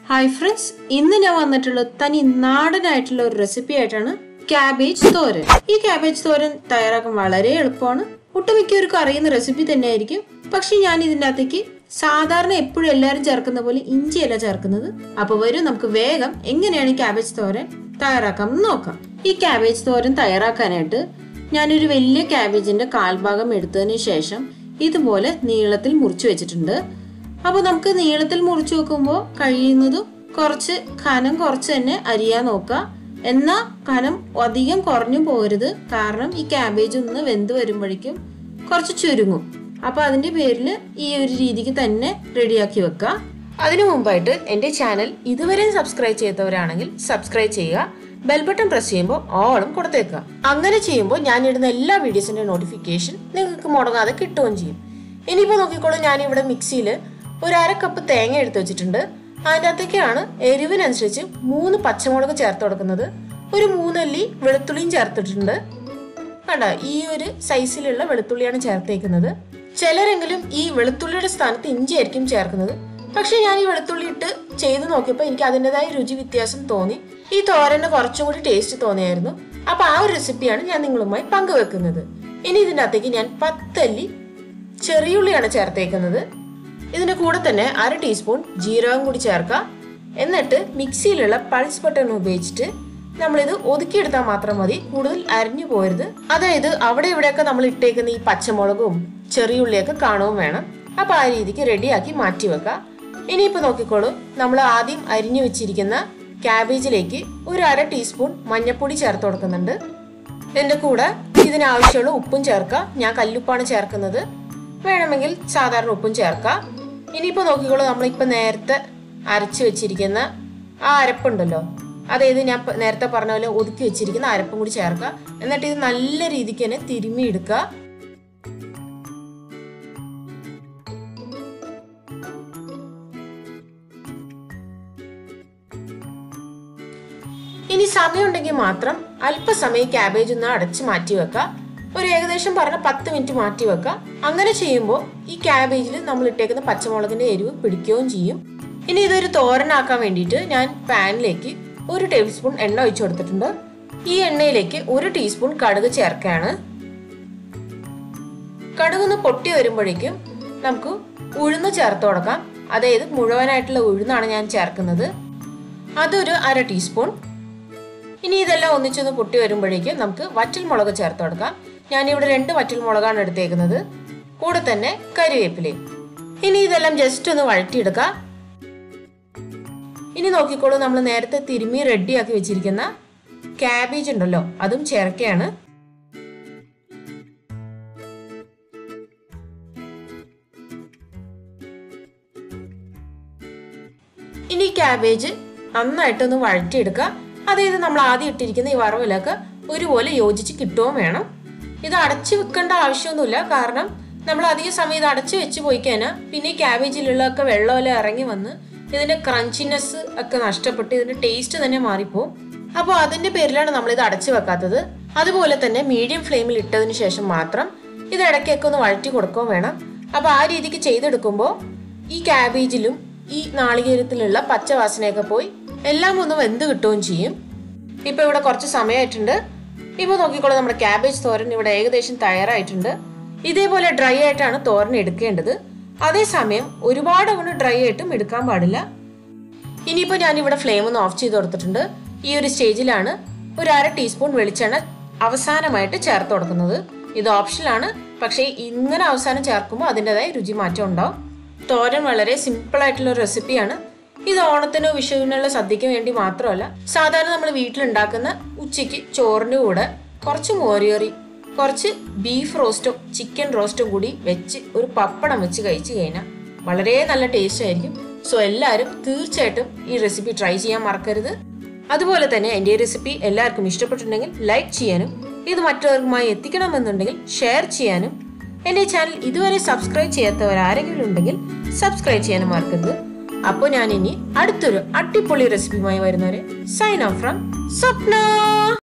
hi friends ഇന്ന് ഞാൻ വന്നിട്ടുള്ളത് തനി നാടനായിട്ടുള്ള ഒരു റെസിപ്പി ആയിട്ടാണ് ക്യാബേജ് തോരൻ ഈ ക്യാബേജ് തോരൻ തയ്യാറാക്കാൻ വളരെ എളുപ്പമാണ് ഒട്ടുമിക്കവർക്കും അറിയുന്ന റെസിപ്പി തന്നെയായിരിക്കും പക്ഷെ ഞാൻ ഇതിൻ്റെ അകത്തേക്ക് സാധാരണ എപ്പോഴും എല്ലാവരും ചേർക്കുന്ന പോലെ ഇഞ്ചിയല്ല ചേർക്കുന്നത് അപ്പൊ വരും നമുക്ക് വേഗം എങ്ങനെയാണ് ഈ ക്യാബേജ് തോരൻ തയ്യാറാക്കാം എന്ന് നോക്കാം ഈ ക്യാബേജ് തോരൻ തയ്യാറാക്കാനായിട്ട് ഞാനൊരു വലിയ ക്യാബേജിന്റെ കാൽഭാഗം എടുത്തതിന് ശേഷം ഇതുപോലെ നീളത്തിൽ മുറിച്ചു വെച്ചിട്ടുണ്ട് അപ്പോൾ നമുക്ക് നീളത്തിൽ മുറിച്ചു വെക്കുമ്പോൾ കഴിയുന്നതും കുറച്ച് കനം കുറച്ച് തന്നെ അരിയാൻ നോക്കുക എന്നാൽ കനം അധികം കുറഞ്ഞു പോകരുത് കാരണം ഈ ക്യാബേജ് ഒന്ന് വെന്ത് വരുമ്പോഴേക്കും കുറച്ച് ചുരുങ്ങും അപ്പോൾ അതിന്റെ പേരിൽ ഈ ഒരു രീതിക്ക് തന്നെ റെഡിയാക്കി വെക്കുക അതിനു മുമ്പായിട്ട് എൻ്റെ ചാനൽ ഇതുവരെ സബ്സ്ക്രൈബ് ചെയ്തവരാണെങ്കിൽ സബ്സ്ക്രൈബ് ചെയ്യുക ബെൽ ബട്ടൺ പ്രസ് ചെയ്യുമ്പോൾ ഓളും കൊടുത്തേക്കുക അങ്ങനെ ചെയ്യുമ്പോൾ ഞാൻ ഇടുന്ന എല്ലാ വീഡിയോസിന്റെ നോട്ടിഫിക്കേഷൻ നിങ്ങൾക്ക് മുടങ്ങാതെ കിട്ടുകയും ചെയ്യും ഇനിയിപ്പോൾ നോക്കിക്കോളൂ ഞാൻ ഇവിടെ മിക്സിയിൽ ഒരു അര കപ്പ് തേങ്ങ എടുത്ത് വെച്ചിട്ടുണ്ട് അതിൻ്റെ അകത്തേക്കാണ് എരിവിനനുസരിച്ച് മൂന്ന് പച്ചമുളക് ചേർത്ത് കൊടുക്കുന്നത് ഒരു മൂന്നല്ലി വെളുത്തുള്ളിയും ചേർത്തിട്ടുണ്ട് കണ്ട ഈ ഒരു സൈസിലുള്ള വെളുത്തുള്ളിയാണ് ചേർത്തേക്കുന്നത് ചിലരെങ്കിലും ഈ വെളുത്തുള്ളിയുടെ സ്ഥാനത്ത് ഇഞ്ചി ആയിരിക്കും ചേർക്കുന്നത് പക്ഷെ ഞാൻ ഈ വെളുത്തുള്ളി ഇട്ട് ചെയ്ത് നോക്കിയപ്പോൾ എനിക്ക് അതിൻ്റെതായ രുചി വ്യത്യാസം തോന്നി ഈ തോരന് കുറച്ചും കൂടി ടേസ്റ്റ് തോന്നിയായിരുന്നു അപ്പൊ ആ ഒരു റെസിപ്പിയാണ് ഞാൻ നിങ്ങളുമായി പങ്കുവെക്കുന്നത് ഇനി ഇതിൻ്റെ അകത്തേക്ക് ഞാൻ പത്തല്ലി ചെറിയുള്ളിയാണ് ചേർത്തേക്കുന്നത് ഇതിന്റെ കൂടെ തന്നെ അര ടീസ്പൂൺ ജീരകം കൂടി ചേർക്കാം എന്നിട്ട് മിക്സിയിലുള്ള പൾസ് ബട്ടൺ ഉപയോഗിച്ചിട്ട് നമ്മളിത് ഒതുക്കിയെടുത്താൽ മാത്രം മതി കൂടുതൽ അരിഞ്ഞു പോരുത് അതായത് അവിടെ ഇവിടെയൊക്കെ നമ്മൾ ഇട്ടേക്കുന്ന ഈ പച്ചമുളകും ചെറിയുള്ളിയൊക്കെ കാണുകയും വേണം അപ്പൊ ആ രീതിക്ക് റെഡിയാക്കി മാറ്റി വെക്കാം ഇനിയിപ്പോ നോക്കിക്കോളൂ നമ്മൾ ആദ്യം അരിഞ്ഞു വെച്ചിരിക്കുന്ന ക്യാബേജിലേക്ക് ഒരു അര ടീസ്പൂൺ മഞ്ഞൾപ്പൊടി ചേർത്ത് കൊടുക്കുന്നുണ്ട് ഇതിന്റെ കൂടെ ഇതിനാവശ്യമുള്ള ഉപ്പും ചേർക്കാം ഞാൻ കല്ലുപ്പാണ് ചേർക്കുന്നത് വേണമെങ്കിൽ സാധാരണ ഉപ്പും ചേർക്കാം ഇനിയിപ്പോൾ നോക്കിക്കോളൂ നമ്മളിപ്പോൾ നേരത്തെ അരച്ച് വെച്ചിരിക്കുന്ന ആ അരപ്പുണ്ടല്ലോ അതായത് ഞാൻ പ- നേരത്തെ പറഞ്ഞ പോലെ ഒതുക്കി വെച്ചിരിക്കുന്ന അരപ്പും കൂടി ചേർക്കുക എന്നിട്ട് ഇത് നല്ല രീതിക്ക് തന്നെ തിരുമ്മി എടുക്കുക ഇനി സമയമുണ്ടെങ്കിൽ മാത്രം അല്പസമയം ക്യാബേജ് ഒന്ന് അടച്ച് മാറ്റി വെക്കുക ഒരു ഏകദേശം പറഞ്ഞ പത്ത് മിനിറ്റ് മാറ്റി വെക്കുക അങ്ങനെ ചെയ്യുമ്പോൾ ഈ ക്യാബേജിൽ നമ്മൾ ഇട്ടേക്കുന്ന പച്ചമുളകിന്റെ എരിവ് പിടിക്കുകയും ചെയ്യും ഇനി ഇതൊരു തോരനാക്കാൻ വേണ്ടിയിട്ട് ഞാൻ പാനിലേക്ക് ഒരു ടേബിൾ സ്പൂൺ എണ്ണ ഒഴിച്ചു കൊടുത്തിട്ടുണ്ട് ഈ എണ്ണയിലേക്ക് ഒരു ടീസ്പൂൺ കടുക് ചേർക്കുകയാണ് കടുകൊന്ന് പൊട്ടി വരുമ്പോഴേക്കും നമുക്ക് ഉഴുന്ന് ചേർത്ത് കൊടുക്കാം അതായത് മുഴുവനായിട്ടുള്ള ഉഴുന്നാണ് ഞാൻ ചേർക്കുന്നത് അതൊരു അര ടീസ്പൂൺ ഇനി ഇതെല്ലാം ഒന്നിച്ചൊന്ന് പൊട്ടി വരുമ്പോഴേക്കും നമുക്ക് വറ്റൽ മുളക് ചേർത്ത് കൊടുക്കാം ഞാനിവിടെ രണ്ട് വറ്റൽ മുളകാണ് എടുത്തേക്കുന്നത് കൂടെ തന്നെ കരിവേപ്പിലയും ഇനി ഇതെല്ലാം ജസ്റ്റ് ഒന്ന് വഴറ്റിയെടുക്കാം ഇനി നോക്കിക്കോളൂ നമ്മൾ നേരത്തെ തിരുമ്മി റെഡിയാക്കി വെച്ചിരിക്കുന്ന ക്യാബേജ് ഉണ്ടല്ലോ അതും ചേർക്കുകയാണ് ഇനി ക്യാബേജ് നന്നായിട്ടൊന്ന് വഴറ്റിയെടുക്കുക അതായത് നമ്മൾ ആദ്യം ഇട്ടിരിക്കുന്ന ഈ വറവിലൊക്കെ ഒരുപോലെ യോജിച്ച് കിട്ടുകയും വേണം ഇത് അടച്ചു വെക്കേണ്ട ആവശ്യമൊന്നുമില്ല കാരണം നമ്മൾ അധിക സമയം ഇത് അടച്ചു വെച്ച് പോയി കഴിഞ്ഞാൽ പിന്നെ ഈ ക്യാബേജിലുള്ളതൊക്കെ വെള്ളമെല്ലാം ഇറങ്ങി വന്ന് ഇതിന്റെ ക്രഞ്ചിനെസ് ഒക്കെ നഷ്ടപ്പെട്ട് ഇതിന്റെ ടേസ്റ്റ് തന്നെ മാറിപ്പോവും അപ്പോൾ അതിന്റെ പേരിലാണ് നമ്മൾ ഇത് അടച്ചു വെക്കാത്തത് അതുപോലെ തന്നെ മീഡിയം ഫ്ലെയിമിൽ ഇട്ടതിന് ശേഷം മാത്രം ഇത് ഇടയ്ക്കൊക്കെ ഒന്ന് വഴറ്റി കൊടുക്കുകയും വേണം അപ്പോൾ ആ രീതിക്ക് ചെയ്തെടുക്കുമ്പോൾ ഈ ക്യാബേജിലും ഈ നാളികേരത്തിലുള്ള പച്ചവാസനയൊക്കെ പോയി എല്ലാം ഒന്ന് വെന്ത് കിട്ടുകയും ചെയ്യും ഇപ്പൊ ഇവിടെ കുറച്ച് സമയമായിട്ടുണ്ട് ഇപ്പൊ നോക്കിക്കോളൂ നമ്മുടെ ക്യാബേജ് തോരൻ ഇവിടെ ഏകദേശം തയ്യാറായിട്ടുണ്ട് ഇതേപോലെ ഡ്രൈ ആയിട്ടാണ് തോരൻ എടുക്കേണ്ടത് അതേസമയം ഒരുപാട് അങ്ങോട്ട് ഡ്രൈ ആയിട്ടും എടുക്കാൻ പാടില്ല ഇനിയിപ്പോൾ ഞാൻ ഇവിടെ ഫ്ലെയിം ഒന്ന് ഓഫ് ചെയ്ത് കൊടുത്തിട്ടുണ്ട് ഈ ഒരു സ്റ്റേജിലാണ് ഒരു അര ടീസ്പൂൺ വെളിച്ചെണ്ണ അവസാനമായിട്ട് ചേർത്ത് കൊടുക്കുന്നത് ഇത് ഓപ്ഷനാണ് പക്ഷേ ഇങ്ങനെ അവസാനം ചേർക്കുമ്പോൾ അതിൻ്റെതായ രുചി മാറ്റം ഉണ്ടാവും തോരൻ വളരെ സിമ്പിൾ ആയിട്ടുള്ള ഒരു റെസിപ്പിയാണ് ഇത് ഓണത്തിനോ വിഷുവിനുള്ള സദ്യക്ക് വേണ്ടി മാത്രമല്ല സാധാരണ നമ്മൾ വീട്ടിലുണ്ടാക്കുന്ന ഉച്ചയ്ക്ക് ചോറിൻ്റെ കൂടെ കുറച്ച് മോരിയറി കുറച്ച് ബീഫ് റോസ്റ്റും ചിക്കൻ റോസ്റ്റും കൂടി വെച്ച് ഒരു പപ്പടം വെച്ച് കഴിച്ചു കഴിഞ്ഞാൽ വളരെ നല്ല ടേസ്റ്റ് ആയിരിക്കും സോ എല്ലാവരും തീർച്ചയായിട്ടും ഈ റെസിപ്പി ട്രൈ ചെയ്യാൻ മറക്കരുത് അതുപോലെ തന്നെ എൻ്റെ ഈ റെസിപ്പി എല്ലാവർക്കും ഇഷ്ടപ്പെട്ടിട്ടുണ്ടെങ്കിൽ ലൈക്ക് ചെയ്യാനും ഇത് മറ്റവർക്കുമായി എത്തിക്കണമെന്നുണ്ടെങ്കിൽ ഷെയർ ചെയ്യാനും എൻ്റെ ചാനൽ ഇതുവരെ സബ്സ്ക്രൈബ് ചെയ്യാത്തവർ ആരെങ്കിലും ഉണ്ടെങ്കിൽ സബ്സ്ക്രൈബ് ചെയ്യാനും മറക്കരുത് അപ്പോൾ ഞാൻ ഇനി അടുത്തൊരു അടിപൊളി റെസിപ്പിയുമായി വരുന്നവരെ സൈൻ ഓഫ് ഫ്രം സ്വപ്ന